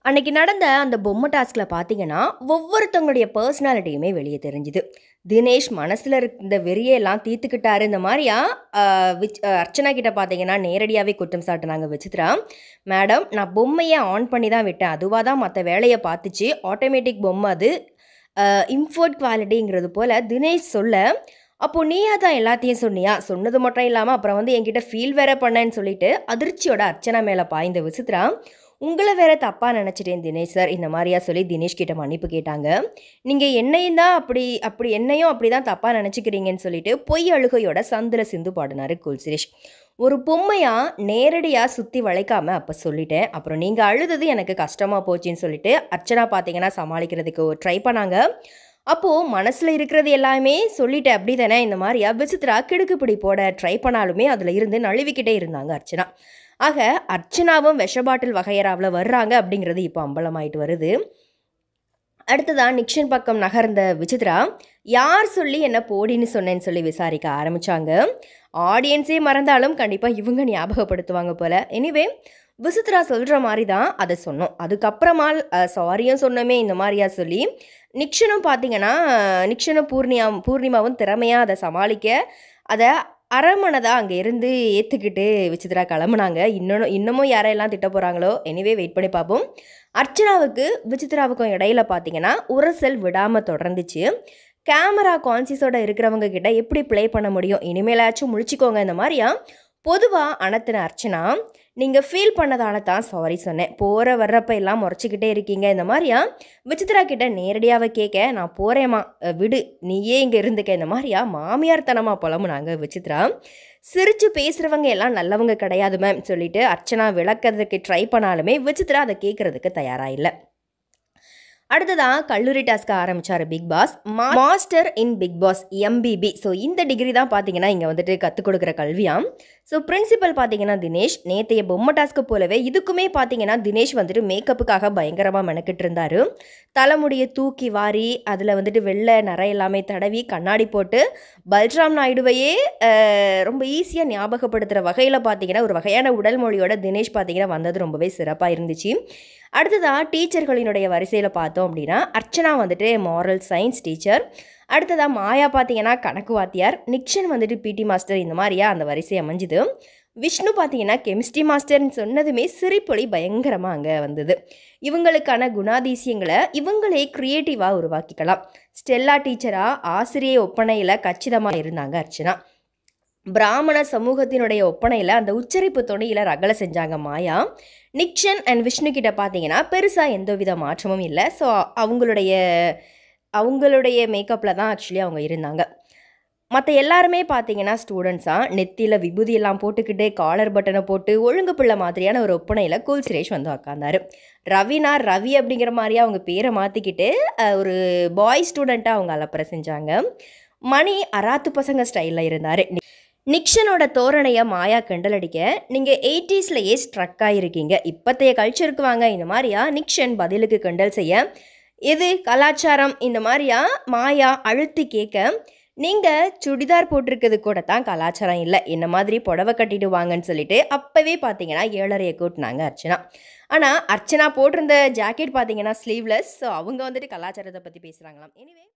அன்னைக்கு நடந்த அந்த பொம்மை டாஸ்கில் பார்த்தீங்கன்னா ஒவ்வொருத்தவங்களுடைய பர்சனாலிட்டியுமே வெளியே தெரிஞ்சுது தினேஷ் மனசில் இருந்த வெறியெல்லாம் தீர்த்துக்கிட்டாரு இந்த மாதிரியா ஆஹ், விச் ஆஹ், அர்ச்சனா கிட்ட பார்த்தீங்கன்னா நேரடியாகவே குற்றம் சாட்டினாங்க விசித்ரா மேடம் நான் பொம்மையை ஆன் பண்ணி தான் விட்டேன் அதுவாக தான் மற்ற வேலையை பார்த்துச்சு ஆட்டோமேட்டிக் பொம்மை அது இம்ஃபோர்ட் குவாலிட்டிங்கிறது போல் தினேஷ் சொல்ல அப்போது நீயா தான் எல்லாத்தையும் சொன்னியா சொன்னது மட்டும் இல்லாமல் அப்புறம் வந்து என்கிட்ட ஃபீல் வேற பண்ணேன்னு சொல்லிட்டு அதிர்ச்சியோட அர்ச்சனா மேலே பாய்ந்த விசித்ரா உங்களை வேற தப்பாக நினச்சிட்டேன் தினேஷ் சார் இந்த மாதிரியா சொல்லி தினேஷ் கிட்ட மன்னிப்பு கேட்டாங்க நீங்கள் என்னையும் தான் அப்படி அப்படி என்னையும் அப்படி தான் தப்பாக நினச்சிக்கிறீங்கன்னு சொல்லிட்டு பொய் அழுகையோட சந்தில சிந்து பாடினாரு குல் சுரேஷ் ஒரு பொம்மையா நேரடியாக சுற்றி வளைக்காம அப்போ சொல்லிட்டேன் அப்புறம் நீங்கள் அழுதது எனக்கு கஷ்டமாக போச்சுன்னு சொல்லிட்டு அர்ச்சனா பார்த்தீங்கன்னா சமாளிக்கிறதுக்கு ட்ரை பண்ணாங்க அப்போது மனசில் இருக்கிறது எல்லாமே சொல்லிட்டேன் அப்படி தானே இந்த மாதிரியா விசித்ரா கிடுக்குப்பிடி போட ட்ரை பண்ணாலுமே அதில் இருந்து நழுவிக்கிட்டே இருந்தாங்க அர்ச்சனா ஆக அர்ச்சனாவும் விஷ பாட்டில் வகையறாவில் வர்றாங்க அப்படிங்கிறது இப்போ அம்பலமாயிட்டு வருது அடுத்ததான் நிக்ஷன் பக்கம் நகர்ந்த விசித்ரா யார் சொல்லி என்ன போடின்னு சொன்னேன்னு சொல்லி விசாரிக்க ஆரம்பிச்சாங்க ஆடியன்ஸே மறந்தாலும் கண்டிப்பாக இவங்க ஞாபகப்படுத்துவாங்க போல எனிவே விசித்ரா சொல்கிற மாதிரி தான் அதை சொன்னோம் அதுக்கப்புறமா சாரியும் சொன்னோமே இந்த மாதிரியா சொல்லி நிக்ஷனும் பார்த்தீங்கன்னா நிக்ஷனும் பூர்ணியா பூர்ணிமாவும் திறமையாக அதை சமாளிக்க அதை அரமனதாக அங்கே இருந்து ஏற்றுக்கிட்டு விசித்ரா கிளம்புனாங்க இன்னும் இன்னமும் யாரெல்லாம் திட்ட போகிறாங்களோ எனிவே வெயிட் பண்ணி பார்ப்போம் அர்ச்சனாவுக்கு விசித்ராவுக்கும் இடையில பார்த்தீங்கன்னா உரசல் விடாமல் தொடர்ந்துச்சு கேமரா கான்சியஸோட இருக்கிறவங்க கிட்ட எப்படி ப்ளே பண்ண முடியும் இனிமேலாச்சும் முழிச்சிக்கோங்க இந்த மாதிரியா பொதுவாக அனத்தின அர்ச்சனா நீங்கள் ஃபீல் பண்ணதால தான் சாரி சொன்னேன் போகிற வர்றப்ப எல்லாம் முறைச்சிக்கிட்டே இருக்கீங்க இந்த மாதிரியா விசித்ரா கிட்ட நேரடியாகவே கேட்க நான் போகிறேம்மா அஹ் விடு நீயே இங்கே இருந்துக்க இந்த மாதிரியா மாமியார் தனமாக புலம்புனாங்க விசித்ரா சிரித்து பேசுகிறவங்க எல்லாம் நல்லவங்க கிடையாது மேம் சொல்லிட்டு அர்ச்சனா விளக்கிறதுக்கு ட்ரை பண்ணாலுமே விசித்ரா அதை கேட்குறதுக்கு தயாராக இல்லை அடுத்ததான் கல்லூரி டாஸ்க் ஆரம்பிச்சார் Bigg Boss master in Bigg Boss எம்பிபி ஸோ இந்த டிகிரி தான் பார்த்தீங்கன்னா இங்கே வந்துட்டு கற்றுக் கொடுக்குற கல்வியாம் ஸோ பிரின்சிபல் பார்த்தீங்கன்னா தினேஷ் நேத்தைய பொம்மை டாஸ்க்கு போலவே இதுக்குமே பார்த்தீங்கன்னா தினேஷ் வந்துட்டு மேக்கப்புக்காக பயங்கரமாக மெனக்கிட்டு இருந்தார் தலைமுடியை தூக்கி வாரி அதில் வந்துட்டு வெள்ளை நிறை எல்லாமே தடவி கண்ணாடி போட்டு பல்ராம் நாயுடுவையே அஹ், ரொம்ப ஈஸியாக ஞாபகப்படுத்துகிற வகையில் பார்த்தீங்கன்னா ஒரு வகையான உடல் மொழியோட தினேஷ் பார்த்தீங்கன்னா வந்தது ரொம்பவே சிறப்பாக இருந்துச்சு அடுத்ததாக டீச்சர்களினுடைய வரிசையில் பார்த்தோம் அப்படின்னா அர்ச்சனா வந்துட்டு மாரல் சயின்ஸ் டீச்சர் அடுத்ததாக மாயா பார்த்தீங்கன்னா கணக்கு வாத்தியார் நிக்ஷன் வந்துட்டு பிடி மாஸ்டர் இந்த மாதிரியா அந்த வரிசை அமைஞ்சுது விஷ்ணு பார்த்தீங்கன்னா கெமிஸ்ட்ரி மாஸ்டர்னு சொன்னதுமே சிரிப்பொலி பயங்கரமாக அங்கே வந்தது இவங்களுக்கான குணாதிசயங்களை இவங்களே க்ரியேட்டிவாக உருவாக்கிக்கலாம் ஸ்டெல்லா டீச்சராக ஆசிரியை ஒப்பனையில் கச்சிதமாக இருந்தாங்க அர்ச்சனா பிராமண சமூகத்தினுடைய ஒப்பனையில் அந்த உச்சரிப்பு தொனியில் ரகலை செஞ்சாங்க மாயா நிக்ஷன் அண்ட் விஷ்ணு கிட்ட பார்த்தீங்கன்னா பெருசாக எந்த வித மாற்றமும் இல்லை ஸோ அவங்களுடைய அவங்களுடைய மேக்கப்பில் தான் ஆக்சுவலி அவங்க இருந்தாங்க மற்ற எல்லாருமே பார்த்தீங்கன்னா ஸ்டூடெண்ட்ஸாக நெத்தியில் விபூதி எல்லாம் போட்டுக்கிட்டு காலர் பட்டனை போட்டு ஒழுங்கு பிள்ளை மாதிரியான ஒரு ஒப்பனையில் கூல் சுரேஷ் வந்து உக்காந்தாரு ரவினா ரவி அப்படிங்கிற மாதிரியே அவங்க பேரை மாற்றிக்கிட்டு ஒரு பாய் ஸ்டூடெண்ட்டாக அவங்க அலப்பறை செஞ்சாங்க மணி அராத்து பசங்க ஸ்டைலில் இருந்தார் நிக்ஷனோட தோரணையை மாயா கிண்டல் அடிக்க நீங்கள் எயிட்டிஸ்லேயே ஸ்ட்ரக் ஆகிருக்கீங்க இப்போத்தைய கல்ச்சருக்கு வாங்க இந்த மாதிரியா நிக்ஷன் பதிலுக்கு கிண்டல் செய்ய இது கலாச்சாரம் இந்த மாதிரியா மாயா அழுத்தி கேட்க நீங்கள் சுடிதார் போட்டிருக்கிறது கூட தான் கலாச்சாரம் இல்லை என்ன மாதிரி புடவை கட்டிட்டு வாங்கன்னு சொல்லிட்டு அப்போவே பார்த்தீங்கன்னா ஏழரையை கூட்டினாங்க அர்ச்சனா ஆனால் அர்ச்சனா போட்டிருந்த ஜாக்கெட் பார்த்தீங்கன்னா ஸ்லீவ்லெஸ் ஸோ அவங்க வந்துட்டு கலாச்சாரத்தை பற்றி பேசுகிறாங்களாம் எனிவே